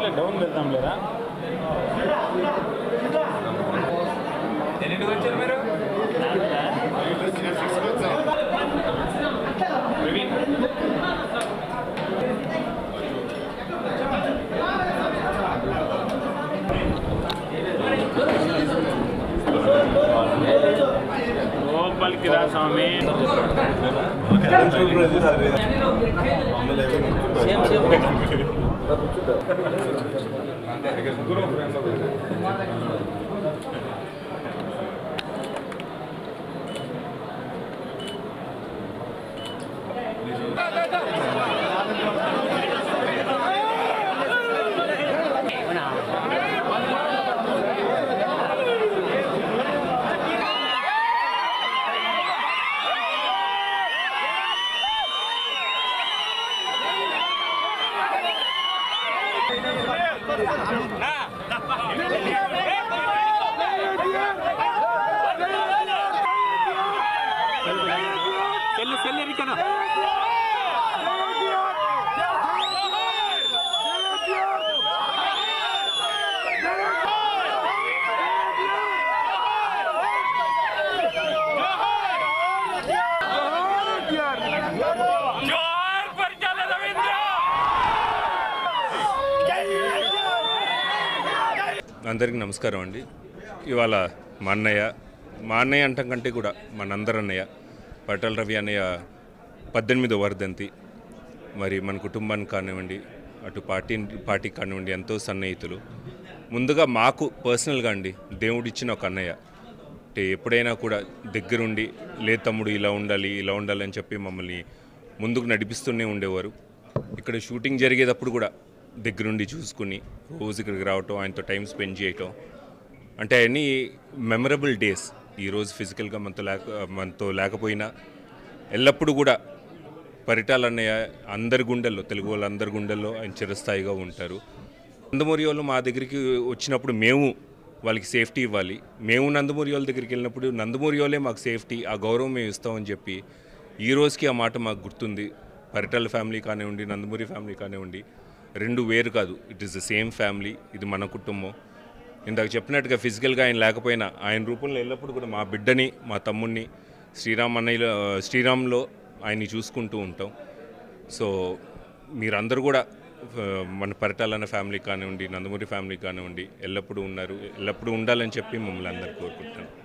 ఇట్లా డౌన్ వెళ్తాం లేదా ఎన్నింటికి వచ్చారు మీరు లోపలికి రా స్వామి సెల్లు సెల్లు ఎరికనా అందరికీ నమస్కారం అండి ఇవాళ మా అన్నయ్య మా అన్నయ్య అంటాం కంటే కూడా మనందరి అన్నయ్య పటల్ రవి అన్నయ్య పద్దెనిమిదో వర్ధంతి మరి మన కుటుంబానికి కానివ్వండి అటు పార్టీ పార్టీకి కానివ్వండి ఎంతో సన్నిహితులు ముందుగా మాకు పర్సనల్గా అండి దేవుడిచ్చిన ఒక అన్నయ్య అంటే ఎప్పుడైనా కూడా దగ్గరుండి లే తమ్ముడు ఇలా ఉండాలి ఇలా ఉండాలి అని చెప్పి మమ్మల్ని ముందుకు నడిపిస్తూనే ఉండేవారు ఇక్కడ షూటింగ్ జరిగేటప్పుడు కూడా దగ్గరుండి చూసుకుని రోజు ఇక్కడికి రావటం ఆయనతో టైం స్పెండ్ చేయటం అంటే అవన్నీ మెమరబుల్ డేస్ ఈరోజు ఫిజికల్గా మనతో లేక మనతో లేకపోయినా ఎల్లప్పుడూ కూడా పరిటాలు అన్నయ్య అందరి గుండెల్లో తెలుగు వాళ్ళందరి గుండెల్లో ఆయన చిరస్థాయిగా ఉంటారు నందమూరి వాళ్ళు మా దగ్గరికి వచ్చినప్పుడు మేము వాళ్ళకి సేఫ్టీ ఇవ్వాలి మేము నందమూరి వాళ్ళ దగ్గరికి వెళ్ళినప్పుడు నందమూరి వాళ్ళే మాకు సేఫ్టీ ఆ గౌరవం మేము ఇస్తామని చెప్పి ఈ రోజుకి ఆ మాట మాకు గుర్తుంది పరిటాల ఫ్యామిలీ కానివ్వండి నందమూరి ఫ్యామిలీ కానివ్వండి రెండు వేరు కాదు it is the same family ఇది మన కుటుంబం ఇందాక చెప్పినట్టుగా ఫిజికల్గా ఆయన లేకపోయినా ఆయన రూపంలో ఎల్లప్పుడూ కూడా మా బిడ్డని మా తమ్ముడిని శ్రీరామ్ అన్నయ్యలో శ్రీరామ్లో ఆయన్ని చూసుకుంటూ ఉంటాం సో మీరందరూ కూడా ఆ, మన పరిటాలన్న ఫ్యామిలీ కానివ్వండి నందమూరి ఫ్యామిలీ కానివ్వండి ఎల్లప్పుడూ ఉన్నారు ఎల్లప్పుడూ ఉండాలని చెప్పి మమ్మల్ని అందరు కోరుకుంటున్నాను